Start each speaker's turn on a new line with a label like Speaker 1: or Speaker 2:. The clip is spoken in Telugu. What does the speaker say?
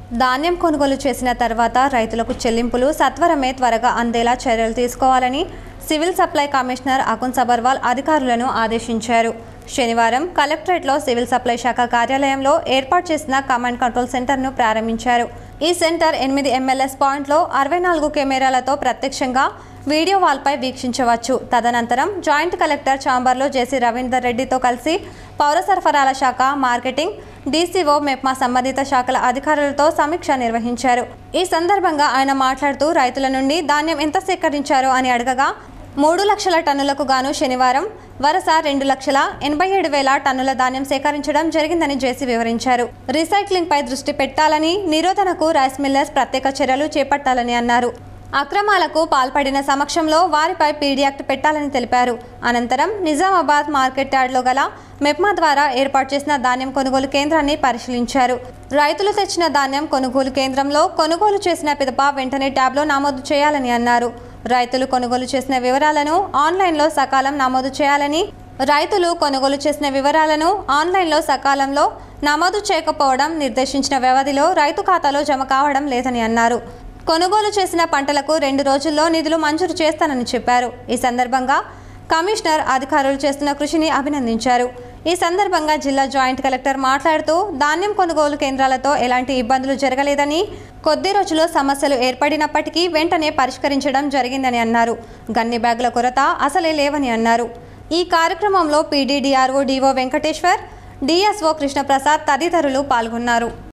Speaker 1: ధాన్యం కొనుగోలు చేసిన తర్వాత రైతులకు చెల్లింపులు సత్వరమే త్వరగా అందేలా చర్యలు తీసుకోవాలని civil supply commissioner Akun Sabharwal అధికారులను ఆదేశించారు శనివారం కలెక్టరేట్లో సివిల్ సప్లై శాఖ కార్యాలయంలో ఏర్పాటు చేసిన కమాండ్ కంట్రోల్ సెంటర్ను ప్రారంభించారు ఈ సెంటర్ ఎనిమిది ఎంఎల్ఎస్ పాయింట్లో అరవై నాలుగు కెమెరాలతో ప్రత్యక్షంగా వీడియో వాల్పై వీక్షించవచ్చు తదనంతరం జాయింట్ కలెక్టర్ ఛాంబర్లో జేసీ రవీందర్ రెడ్డితో కలిసి పౌర సరఫరాల శాఖ మార్కెటింగ్ డీసీఓ మెప్మా సంబంధిత శాఖల అధికారులతో సమీక్ష నిర్వహించారు ఈ సందర్భంగా ఆయన మాట్లాడుతూ రైతుల నుండి ధాన్యం ఎంత సేకరించారో అని అడగగా మూడు లక్షల టన్నులకు గాను శనివారం వరుస రెండు లక్షల ఎనభై ఏడు వేల టన్నుల ధాన్యం సేకరించడం జరిగిందని జేసీ వివరించారు రీసైక్లింగ్ పై దృష్టి పెట్టాలని నిరోధనకు రైస్ మిల్లర్స్ ప్రత్యేక చర్యలు చేపట్టాలని అన్నారు అక్రమాలకు పాల్పడిన సమక్షంలో వారిపై పీడీ యాక్ట్ పెట్టాలని తెలిపారు అనంతరం నిజామాబాద్ మార్కెట్ యార్డ్లో గల మెప్మా ద్వారా ఏర్పాటు చేసిన ధాన్యం కొనుగోలు కేంద్రాన్ని పరిశీలించారు రైతులు తెచ్చిన ధాన్యం కొనుగోలు కేంద్రంలో కొనుగోలు చేసిన పిదప వెంటనే ట్యాబ్లో నమోదు చేయాలని అన్నారు రైతులు కొనుగోలు చేసిన వివరాలను ఆన్లైన్లో సకాలం నమోదు చేయాలని రైతులు కొనుగోలు చేసిన వివరాలను ఆన్లైన్లో సకాలంలో నమోదు చేయకపోవడం నిర్దేశించిన వ్యవధిలో రైతు ఖాతాలో జమ కావడం లేదని అన్నారు కొనుగోలు చేసిన పంటలకు రెండు రోజుల్లో నిధులు మంజూరు చేస్తానని చెప్పారు ఈ సందర్భంగా కమిషనర్ అధికారులు చేస్తున్న కృషిని అభినందించారు ఈ సందర్భంగా జిల్లా జాయింట్ కలెక్టర్ మాట్లాడుతూ ధాన్యం కొనుగోలు కేంద్రాలతో ఎలాంటి ఇబ్బందులు జరగలేదని కొద్ది రోజుల్లో సమస్యలు ఏర్పడినప్పటికీ వెంటనే పరిష్కరించడం జరిగిందని అన్నారు గన్ని బ్యాగుల కొరత అసలే లేవని అన్నారు ఈ కార్యక్రమంలో PDDRO DO Venkateshwar DSO Krishnaprasad తదితరులు పాల్గొన్నారు